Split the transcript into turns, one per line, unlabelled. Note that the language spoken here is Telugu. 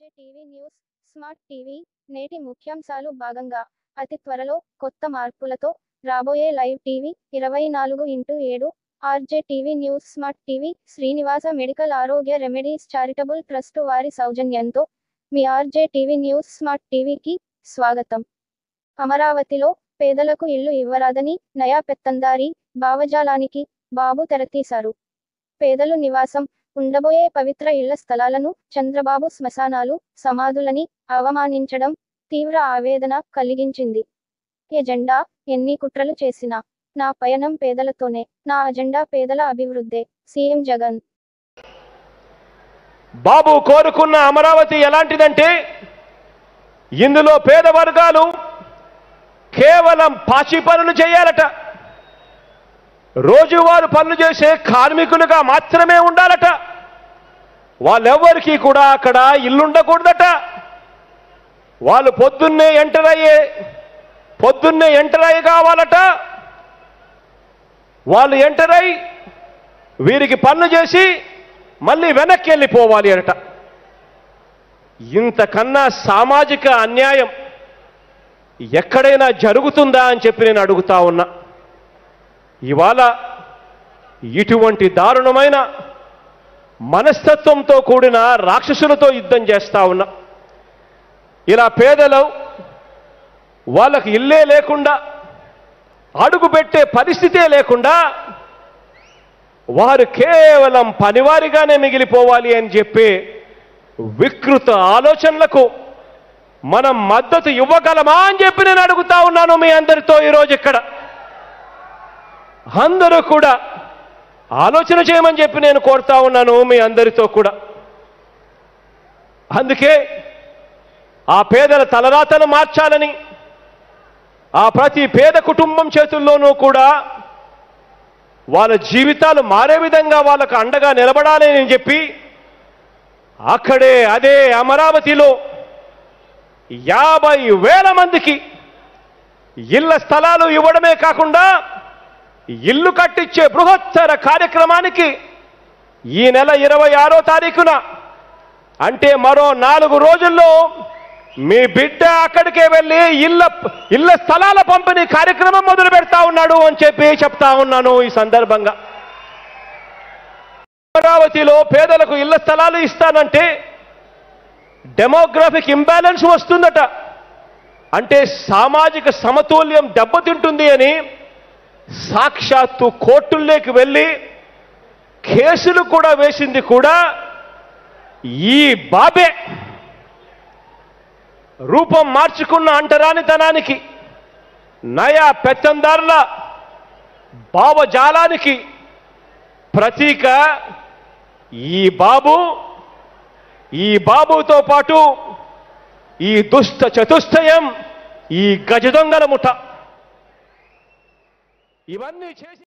RJ TV news smart TV నేటి ముఖ్యాంశాలు భాగంగా అతి త్వరలో కొత్త మార్పులతో రాబోయే లైవ్ టీవీ ఇరవై నాలుగు ఇంటూ ఏడు RJ TV news smart TV Srinivasa medical ఆరోగ్య రెమెడీస్ చారిటబుల్ ట్రస్ట్ వారి సౌజన్యంతో మీ ఆర్జే టీవీ న్యూస్ స్మార్ట్ టీవీకి స్వాగతం అమరావతిలో పేదలకు ఇల్లు ఇవ్వరాదని నయా పెత్తందారి భావజాలానికి బాబు తెరతీశారు పేదలు నివాసం ఉండబోయే పవిత్ర ఇళ్ల స్థలాలను చంద్రబాబు శ్మశానాలు సమాధులని అవమానించడం తీవ్ర ఆవేదన కలిగించింది ఎజెండా ఎన్ని కుట్రలు చేసినా నా పయనం పేదలతోనే నా అజెండా పేదల అభివృద్ధే సీఎం జగన్
బాబు కోరుకున్న అమరావతి ఎలాంటిదంటే ఇందులో పేద వర్గాలు కేవలం పాచి పనులు చేయాలట రోజువారు పనులు చేసే కార్మికులుగా మాత్రమే ఉండాలట వాళ్ళెవ్వరికీ కూడా అక్కడ ఇల్లుండకూడదట వాళ్ళు పొద్దున్నే ఎంటర్ అయ్యే పొద్దున్నే ఎంటర్ అయ్యి కావాలట వాళ్ళు ఎంటర్ అయి వీరికి పనులు చేసి మళ్ళీ వెనక్కి వెళ్ళిపోవాలి అట ఇంతకన్నా సామాజిక అన్యాయం ఎక్కడైనా జరుగుతుందా అని చెప్పి నేను అడుగుతా ఉన్నా ఇవాళ ఇటువంటి దారుణమైన మనస్తత్వంతో కూడిన రాక్షసులతో యుద్ధం చేస్తా ఉన్నా ఇలా పేదలు వాళ్ళకి ఇల్లే లేకుండా అడుగు పెట్టే పరిస్థితే లేకుండా వారు కేవలం పనివారిగానే మిగిలిపోవాలి అని చెప్పి వికృత ఆలోచనలకు మనం మద్దతు ఇవ్వగలమా అని చెప్పి నేను అడుగుతా ఉన్నాను మీ అందరితో ఈరోజు ఇక్కడ అందరూ కూడా ఆలోచన చేయమని చెప్పి నేను కోరుతా ఉన్నాను మీ అందరితో కూడా అందుకే ఆ పేదల తలరాతను మార్చాలని ఆ ప్రతి పేద కుటుంబం చేతుల్లోనూ కూడా వాళ్ళ జీవితాలు మారే విధంగా వాళ్ళకు అండగా నిలబడాలి అని చెప్పి అక్కడే అదే అమరావతిలో యాభై వేల మందికి ఇళ్ల స్థలాలు ఇవ్వడమే కాకుండా ఇల్లు కట్టించే బృహత్తర కార్యక్రమానికి ఈ నెల ఇరవై ఆరో తారీఖున అంటే మరో నాలుగు రోజుల్లో మీ బిడ్డ అక్కడికే వెళ్ళి ఇళ్ళ ఇళ్ళ స్థలాల పంపిణీ కార్యక్రమం మొదలు పెడతా ఉన్నాడు అని చెప్పి చెప్తా ఉన్నాను ఈ సందర్భంగా అమరావతిలో పేదలకు ఇళ్ల స్థలాలు ఇస్తానంటే డెమోగ్రఫిక్ ఇంబ్యాలెన్స్ వస్తుందట అంటే సామాజిక సమతుల్యం దెబ్బతింటుంది అని సాక్షాత్తు కోర్టుల్లోకి వెళ్ళి కేసులు కూడా వేసింది కూడా ఈ బాబే రూపం మార్చుకున్న అంటరానితనానికి నయా పెత్తందారుల భావజాలానికి ప్రతీక ఈ బాబు ఈ బాబుతో పాటు ఈ దుష్ట చతుష్టయం ఈ గజ దొంగల ముఠ ఇవన్నీ చేసి